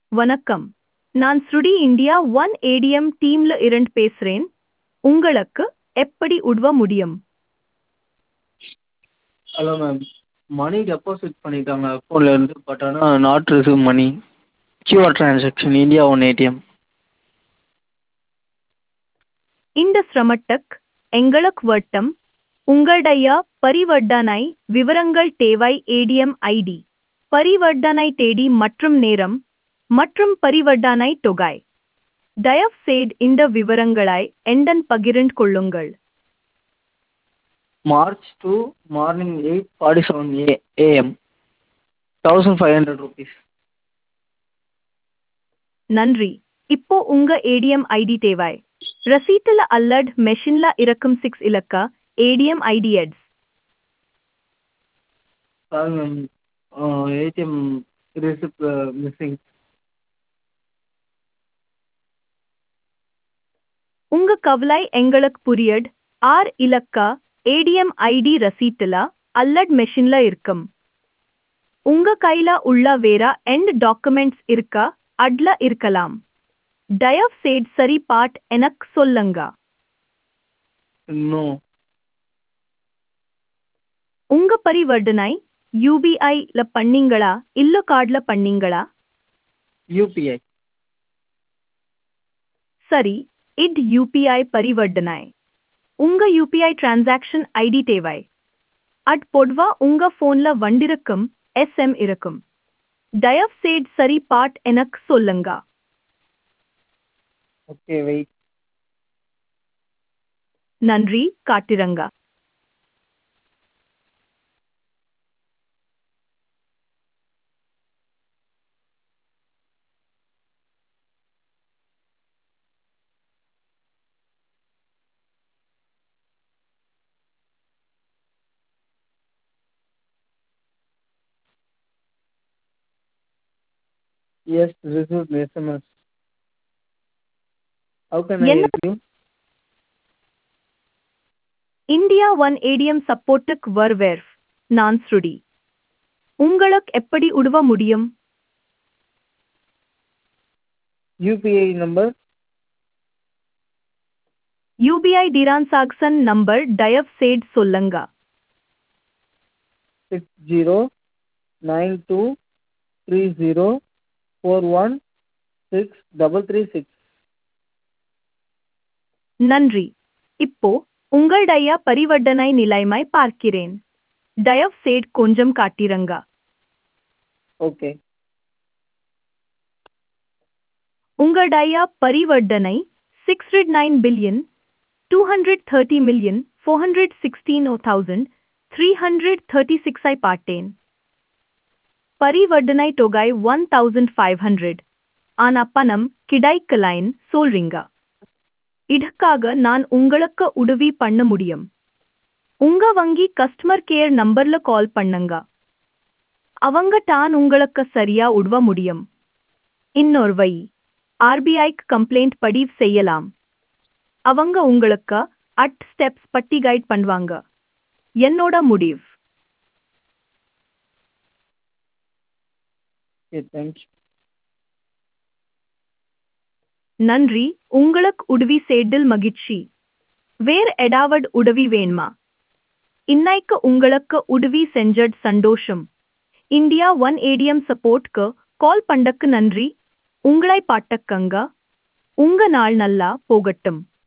வணக்கம் நான் ஸ்ருடி இந்தியா ஒன் ஏடிஎம் டீம்ல இருந்து பேசுறேன் உங்களுக்கு எப்படி உதவ முடியும் ஹலோ மேம் மணி டெபாசிட் பண்ணியிருக்காங்க அக்கௌண்ட்லேருந்து பட் ஆனால் not receive money QR transaction India one ATM இந்த சிரமத்துக்கு எங்களுக்கு வட்டம் உங்களுடைய பரிவர்த்தனை விவரங்கள் தேவை ஏடிஎம் ஐடி பரிவர்த்தனை தேதி மற்றும் நேரம் மற்றும் பரிவர்த்தனை தொகை தயவுசெய்து இந்த விவரங்களை என்னுடன் பகிர்ந்து கொள்ளுங்கள் March two morning eight forty seven A AM thousand five hundred rupees நன்றி இப்போ உங்க ஏடிஎம் ஐடி தேவை ரசீட்டுல அல்லது மெஷின்ல இருக்கும் சிக்ஸ் இலக்க ஏடிஎம் ஐடி எட்ஸ் sorry ma'am ATM receipt missing உங்க கவலை எங்களுக்கு புரியட் ஆர் இலக்க ஏடிஎம் ஐடி ரசீட்டுல அல்லது மெஷின்ல இருக்கும் உங்க கையில உள்ள வேற எண்ட் டாக்குமெண்ட்ஸ் இருக்கா அட்ல இருக்கலாம் தயவுசெய்து சரி பாட் எனக்கு சொல்லுங்க இன்னும் உங்க பரிவர்த்தனை யூபிஐல பண்ணீங்களா இல்ல கார்டுல பண்ணீங்களா யூபிஐ சரி இட் யூபிஐ பரிவர்த்தனை உங்க யூபிஐ டிரான்சாக்ஷன் ஐடி தேவை அட் பொதுவா உங்க போன்ல வண்டிருக்கும் எஸ்எம் இருக்கும் தயவுசெய்து சரி பாட் எனக்கு சொல்லுங்க ஓகே வெயிட் நன்றி காட்டிரங்க Yes, received SMS. How can I என்ன- help you? India one ATM சப்போர்ட்டுக்கு வருவேர் நான் ஸ்ருடி உங்களுக்கு எப்படி உதவ முடியும் UPI number UPI transaction number தயவுசெய்து சொல்லுங்க six zero nine two three zero four one six double three six. நன்றி இப்போ உங்களுடைய பரிவர்த்தனை நிலைமை பார்க்கிறேன் தயவுசெய்து கொஞ்சம் காட்டிரங்க Okay. உங்களுடைய பரிவர்த்தனை six hundred nine billion two hundred thirty million four hundred sixteen oh thousand three hundred thirty சிக்ஸை பார்த்தேன் பரிவர்த்தனை தொகை ஒன் தௌசண்ட் ஃபைவ் ஹண்ட்ரட் ஆனா பணம் கிடைக்கலைன்னு சொல்றீங்க இதுக்காக நான் உங்களுக்கு உதவி பண்ண முடியும் உங்க வங்கி கஸ்டமர் கேர் நம்பர்ல கால் பண்ணுங்க அவங்க தான் உங்களுக்கு சரியா உதவ முடியும் இன்னொரு வழி ஆர்பிஐக்கு கம்ப்ளைண்ட் பதிவு செய்யலாம் அவங்க உங்களுக்கு அட் ஸ்டெப்ஸ் பட்டி கைட் பண்ணுவாங்க என்னோட முடிவு Okay, thank you. நன்றி உங்களுக்கு உதவி செய்தில் மகிழ்ச்சி வேற ஏதாவது உதவி வேணுமா இன்னைக்கு உங்களுக்கு உதவி செஞ்சது சந்தோஷம் இந்தியா ஒன் ஏடிஎம் சப்போர்ட்க்கு கால் பண்ணக்கு நன்றி உங்களை பாட்டக்கங்க உங்க நாள் நல்லா போகட்டும்